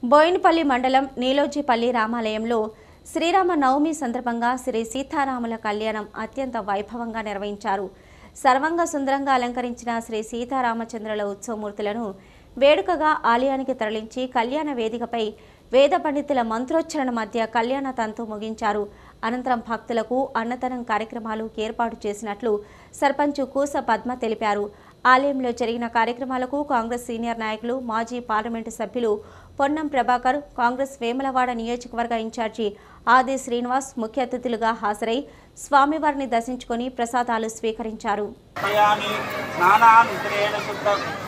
బోయినపల్లి మండలం నీలోజిపల్లి రామాలయంలో శ్రీరామ నవమి సందర్భంగా శ్రీ సీతారాముల కళ్యాణం అత్యంత వైభవంగా నిర్వహించారు సర్వంగ సుందరంగా అలంకరించిన శ్రీ సీతారామచంద్రుల ఉత్సవమూర్తులను వేడుకగా ఆలయానికి తరలించి కళ్యాణ వేదికపై వేద పండితుల మంత్రోచ్చరణ మధ్య కళ్యాణ తంతు ముగించారు అనంతరం భక్తులకు అన్నదానం కార్యక్రమాలు ఏర్పాటు చేసినట్లు సర్పంచ్ కూస పద్మ తెలిపారు ఆలయంలో జరిగిన కార్యక్రమాలకు కాంగ్రెస్ సీనియర్ నాయకులు మాజీ పార్లమెంటు సభ్యులు పొన్నం ప్రభాకర్ కాంగ్రెస్ వేములవాడ నియోజకవర్గ ఇన్ఛార్జి ఆది శ్రీనివాస్ ముఖ్య అతిథులుగా హాజరై స్వామివారిని దర్శించుకొని ప్రసాదాలు స్వీకరించారు పయామి స్నానానంతరేణ శుద్ధ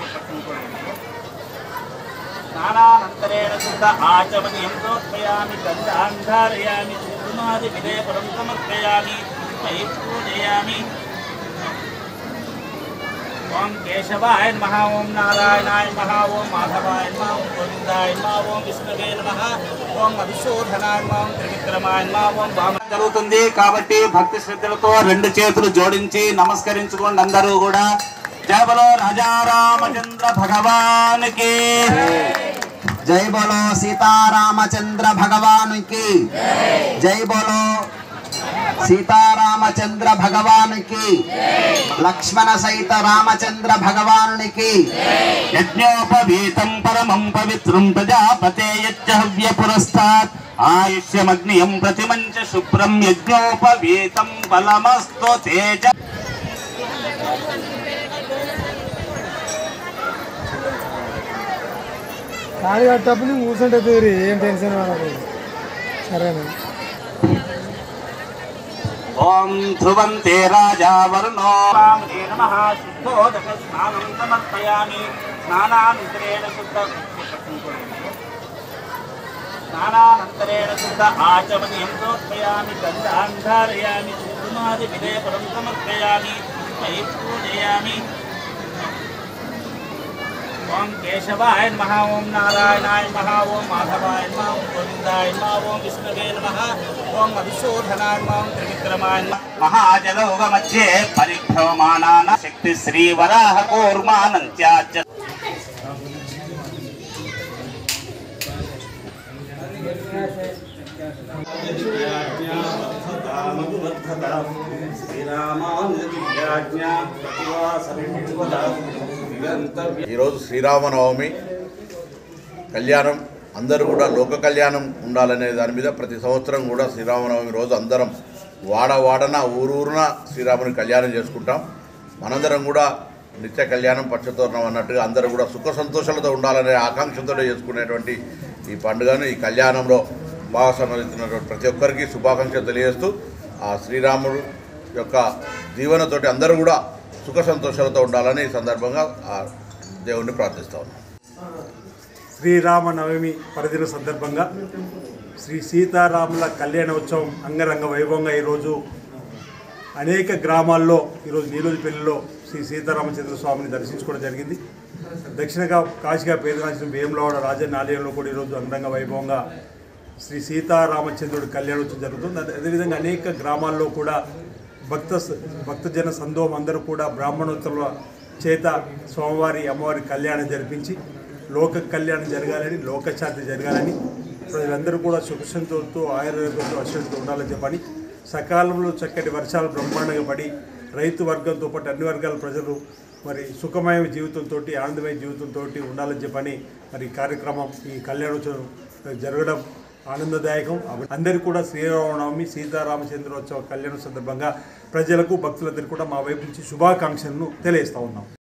స్నానానంతరేణ శుద్ధ ఆచమనీయం సమర్పయామి గంధాంధారయామి కుంకుమాది విలేపరం సమర్పయామి మయి పూజయామి ఓం కేశవాయ నమః ఓం నారాయణాయ నమః ఓం మాధవాయ నమః ఓం గోవిందాయ నమః ఓం విష్ణువే నమః ఓం మధుసూదనాయ నమః ఓం త్రివిక్రమాయ నమః ఓం వామ జరుగుతుంది కాబట్టి భక్తి శ్రద్ధలతో రెండు చేతులు జోడించి నమస్కరించుకోండి అందరూ కూడా జయ బలో రాజా రామచంద్ర భగవానికి జై బోలో సీతారామచంద్ర భగవాన్ కి జై బోలో సీతారామచంద్ర భగవాన్ కి లక్ష్మణ సహిత రామచంద్ర భగవానునికి యజ్ఞోపవీతం పరమం పవిత్రం ప్రజాపతే యజ్ఞహవ్య పురస్తాత్ ఆయుష్యమగ్నియం ప్రతిమంచ శుభ్రం యజ్ఞోపవీతం బలమస్తు తేజ కాడి కట్టప్పుడు నువ్వు కూర్చుంటే తీరి ఏం టెన్షన్ పడదు సరేనా ఓం ధ్రువంతే రాజా వరుణో రామనే నమః శుద్ధోదక స్నానం సమర్పయామి స్నానానంతరేణ శుద్ధ స్నానానంతరేణ శుద్ధ ఆచమనీయం సమర్పయామి గంధాంధారయామి కుంకుమాది విలేపరం సమర్పయామి మయి పూజయామి ఓం కేశవాయ నమః ఓం నారాయణాయ నమః ఓం మాధవాయ నమః ఓం గోవిందాయ నమః ఓం విష్ణువే నమః ఓం మధుసూదనాయ నమః ఓం త్రివిక్రమాయ నమః మహాజలౌగ మధ్యే పరిభ్రమమానాన శక్తి శ్రీ వరాహ కూర్మానంత్యాచ ఈరోజు శ్రీరామనవమి కళ్యాణం అందరూ కూడా లోక కళ్యాణం ఉండాలనే దాని మీద ప్రతి సంవత్సరం కూడా శ్రీరామనవమి రోజు అందరం వాడ వాడన ఊరూరున శ్రీరాముని కళ్యాణం చేసుకుంటాం మనందరం కూడా నిత్య కళ్యాణం పచ్చతోరణం అన్నట్టుగా అందరూ కూడా సుఖ సంతోషాలతో ఉండాలనే ఆకాంక్షతో చేసుకునేటువంటి ఈ పండుగను ఈ కళ్యాణంలో భాగస్వామ్యుతున్నటువంటి ప్రతి ఒక్కరికి శుభాకాంక్షలు తెలియజేస్తూ ఆ శ్రీరాముడు యొక్క దీవెనతోటి అందరూ కూడా సుఖ సంతోషాలతో ఉండాలని ఈ సందర్భంగా ఆ దేవుణ్ణి ప్రార్థిస్తా ఉన్నాం శ్రీరామ నవమి పర్వదిన సందర్భంగా శ్రీ సీతారాముల కళ్యాణోత్సవం అంగరంగ వైభవంగా ఈరోజు అనేక గ్రామాల్లో ఈరోజు నీలోజిపల్లిలో శ్రీ సీతారామచంద్ర స్వామిని దర్శించుకోవడం జరిగింది దక్షిణగా కాశీగా పేరుగాంచిన వేములవాడ రాజన్న ఆలయంలో కూడా ఈరోజు అంగరంగ వైభవంగా శ్రీ సీతారామచంద్రుడి కళ్యాణోత్సవం జరుగుతుంది అదే- అదేవిధంగా అనేక గ్రామాల్లో కూడా భక్త భక్తజన సందోహం అందరూ కూడా బ్రాహ్మణోత్తరుల చేత స్వామివారి అమ్మవారి కళ్యాణం జరిపించి లోక కళ్యాణం జరగాలని లోకశాంతి జరగాలని ప్రజలందరూ కూడా సుఖసంతోషంతో ఆయుర్వేదంతో అశ్వంతో ఉండాలని చెప్పని సకాలంలో చక్కటి వర్షాలు బ్రహ్మాండంగా పడి రైతు వర్గంతో పాటు అన్ని వర్గాల ప్రజలు మరి సుఖమయ జీవితంతో ఆనందమయ జీవితంతో ఉండాలని చెప్పని మరి ఈ కార్యక్రమం ఈ కళ్యాణోత్సవం జరగడం ఆనందదాయకం అందరికీ కూడా శ్రీరామనవమి సీతారామచంద్రోత్సవ కళ్యాణ సందర్భంగా ప్రజలకు భక్తులందరికీ కూడా మా వైపు నుంచి శుభాకాంక్షలను తెలియజేస్తా ఉన్నాం